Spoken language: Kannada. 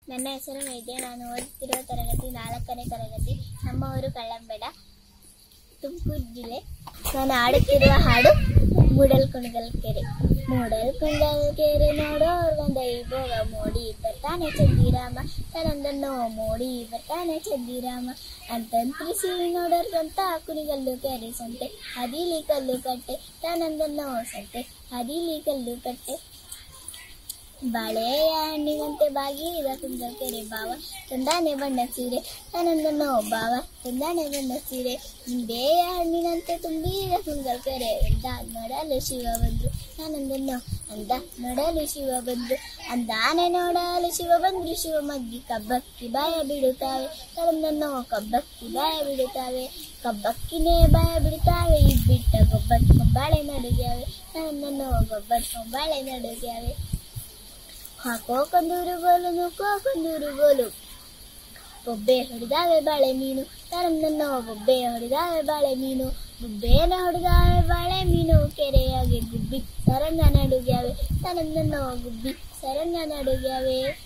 ನನ್ನ ಹೆಸರು ವೈದ್ಯ ನಾನು ಓದುತ್ತಿರುವ ತರಗತಿ ನಾಲ್ಕನೇ ತರಗತಿ ನಮ್ಮ ಊರು ಕಳ್ಳಂಬೇಡ ತುಮಕೂರು ಜಿಲ್ಲೆ ನಾನು ಆಡುತ್ತಿರುವ ಹಾಡು ಮೂಡಲ್ ಕುಣಗಲ್ ಕೆರೆ ಮೂಡಲ್ ಕುಣಗಲ್ ಕೆರೆ ನೋಡೋ ದೈವೋಗ ಮೋಡಿ ಬರ್ತಾನೆ ಚಂದಿರಾಮ ತನಂದನ್ನು ಮೋಡಿ ಬರ್ತಾನೆ ಚಂದಿರಾಮ ಅಂತಂತ್ರಿಸಿ ನೋಡೋರ್ಗಂತ ಕುಣಿಗಲ್ಲು ಕೆರೆ ಸಂತೆ ಹದಿಲಿ ಕಲ್ಲು ಕಟ್ಟೆ ತಾನಂದನ್ನು ಸಂತೆ ಹದಿಲಿ ಕಲ್ಲು ಕಟ್ಟೆ ಬಾಳೆಯ ಹಣ್ಣಿನಂತೆ ಬಾಗಿದ ಕುಂದಲ್ ಕೆರೆ ಬಾವ ತಂದಾನೆ ಬಣ್ಣ ಸೀರೆ ತಾನಂದನ್ನು ಬಾವ ತಂದಾನೆ ಬಣ್ಣ ಸೀರೆ ನಿಂಬೆಯ ಹಣ್ಣಿನಂತೆ ತುಂಬಿದ ಕುಂದಲ್ ಕೆರೆ ಎಂದ ನೋಡಲು ಶಿವ ಬಂದ್ರು ತಾನಂದನ್ನು ಅಂದ ನೋಡಲು ಶಿವ ಬಂದ್ರು ಅಂದಾನೆ ನೋಡಲು ಶಿವ ಬಂದ್ರು ಶಿವ ಮಗ್ಗಿ ಕಬ್ಬಕ್ಕಿ ಬಾಯ ಬಿಡುತ್ತಾವೆ ತಾನಂದನ್ನು ಕಬ್ಬಕ್ಕಿ ಬಾಯ ಬಿಡುತ್ತಾವೆ ಕಬ್ಬಕ್ಕಿನೇ ಬಾಯ ಬಿಡುತ್ತಾವೆ ಇಬ್ಬಿಟ್ಟ ಗೊಬ್ಬಟ್ ಕೊಂಬಾಳೆ ನಡುಗ್ಯಾವೆ ತಾನಂದನ್ನು ಗೊಬ್ಬಟ್ ಕೊಂಬಾಳೆ ನಡುಗ್ಯಾವೆ ಹಾಕೋ ಕೊಂದೂರು ಗೋಲು ನುಕ್ಕೋ ಕೊಂದೂರು ಗೋಲು ಬೊಬ್ಬೆ ಹೊಡೆದಾವೆ ಬಾಳೆ ಮೀನು ತರಂದನ್ನು ಬೊಬ್ಬೆ ಹೊಡೆದಾವೆ ಬಾಳೆ ಮೀನು ಬೊಬ್ಬೆನ ಹೊಡೆದಾವೆ ಬಾಳೆ ಮೀನು ಕೆರೆಯಾಗೆ ಗುಬ್ಬಿ ಸರಂಗ ನಡುಗ್ಯಾವೆ ತರಂದನ್ನು ಗುಬ್ಬಿ ಸರಂಗ ನಡುಗ್ಯಾವೆ